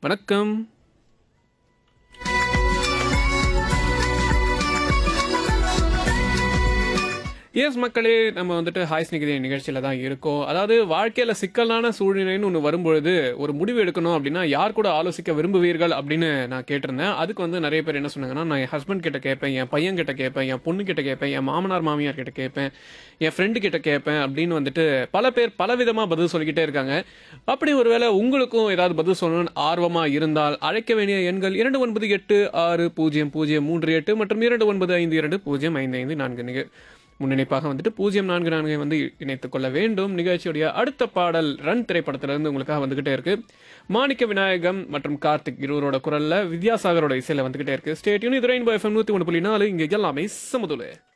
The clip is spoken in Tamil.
வணக்கம் எஸ் மக்களே நம்ம வந்துட்டு ஹாய் ஸ்னிகிதி நிகழ்ச்சியில் தான் இருக்கோம் அதாவது வாழ்க்கையில் சிக்கலான சூழ்நிலைன்னு ஒன்று வரும்பொழுது ஒரு முடிவு எடுக்கணும் அப்படின்னா யார் கூட ஆலோசிக்க விரும்புவீர்கள் அப்படின்னு நான் கேட்டிருந்தேன் அதுக்கு வந்து நிறைய பேர் என்ன சொன்னாங்கன்னா நான் என் ஹஸ்பண்ட் கிட்ட கேட்பேன் என் பையன் கிட்ட கேட்பேன் என் பொண்ணு கிட்ட கேட்பேன் என் மாமனார் மாமியார் கிட்ட கேட்பேன் என் ஃப்ரெண்டு கிட்ட கேட்பேன் அப்படின்னு வந்துட்டு பல பேர் பல விதமாக பதில் சொல்லிக்கிட்டே இருக்காங்க அப்படி ஒருவேளை உங்களுக்கும் ஏதாவது பதில் சொல்லணும்னு ஆர்வமாக இருந்தால் அழைக்க வேண்டிய எண்கள் இரண்டு ஒன்பது எட்டு ஆறு பூஜ்ஜியம் பூஜ்ஜியம் மூன்று எட்டு மற்றும் இரண்டு ஒன்பது ஐந்து இரண்டு பூஜ்ஜியம் ஐந்து ஐந்து நான்கு நிக முன்னிணைப்பாக வந்துட்டு பூஜ்ஜியம் நான்கு நான்கை வந்து இணைத்துக் கொள்ள வேண்டும் நிகழ்ச்சியுடைய அடுத்த பாடல் ரன் திரைப்படத்திலிருந்து உங்களுக்காக வந்துகிட்டே இருக்கு மாணிக்க விநாயகம் மற்றும் கார்த்திக் இருவரோட குரல்ல வித்யாசாகரோட இசையில வந்துகிட்டே இருக்கு ஸ்டேட்யூன் இது ரெயின்போ எஃப்எம் நூத்தி ஒன்று புள்ளி நாலு இங்க எல்லாமே சமதுல